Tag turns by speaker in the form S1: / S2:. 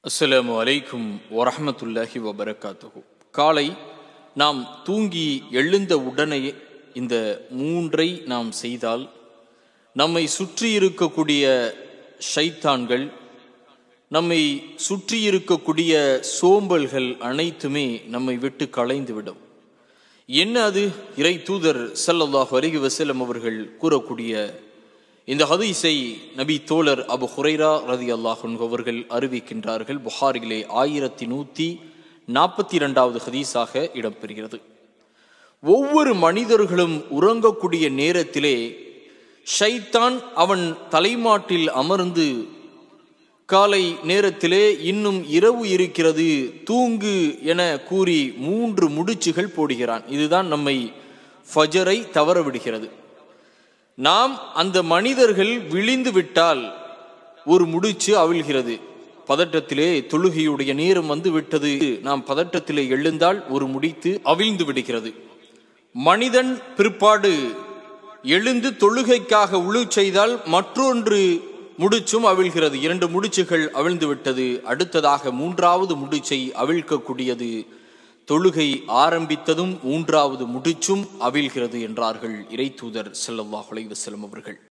S1: அஸ்ஸலாமு அலைக்கும் வரஹ்மத்துல்லாஹி வபரகாத்துஹு காலை நாம் தூங்கி எழுந்த உடனே இந்த மூன்றை நாம் செய்தால் நம்மை சுற்றி இருக்கக்கூடிய ஷைத்தான்கள் நம்மை சுற்றி இருக்கக்கூடிய சோம்பல்கள் அனைத்துமே நம்மை விட்டு களைந்துவிடும் என்ன அது இறை தூதர் ஸல்லல்லாஹு அலைஹி வஸல்லம் அவர்கள் கூறக்கூடிய இந்த ஹதீஸை நபி தோழர் அபு ஹுரைரா ரதி அல்லாஹன் அவர்கள் அறிவிக்கின்றார்கள் புகாரிலே ஆயிரத்தி நூத்தி நாற்பத்தி இரண்டாவது ஹதீஸாக இடம்பெறுகிறது ஒவ்வொரு மனிதர்களும் உறங்கக்கூடிய நேரத்திலே ஷைத்தான் அவன் தலைமாட்டில் அமர்ந்து காலை நேரத்திலே இன்னும் இரவு இருக்கிறது தூங்கு என கூறி மூன்று முடிச்சுகள் போடுகிறான் இதுதான் நம்மை ஃபஜரை தவற விடுகிறது நாம் அந்த மனிதர்கள் விழிந்து விட்டால் ஒரு முடிச்சு அவிழ்கிறது பதட்டத்திலே தொழுகையுடைய நேரம் வந்து விட்டது நாம் பதட்டத்திலே எழுந்தால் ஒரு முடித்து அவிழ்ந்து விடுகிறது மனிதன் பிற்பாடு எழுந்து தொழுகைக்காக உழு செய்தால் மற்றொன்று முடிச்சும் அவிழ்கிறது இரண்டு முடிச்சுகள் அவிழ்ந்து விட்டது அடுத்ததாக மூன்றாவது முடிச்சை அவிழ்க்கக்கூடியது தொழுகை ஆரம்பித்ததும் மூன்றாவது முடிச்சும் அவிழ்கிறது என்றார்கள் இறை தூதர் ஸல்லல்லாஹு அலைஹி வஸல்லம் அவர்கள்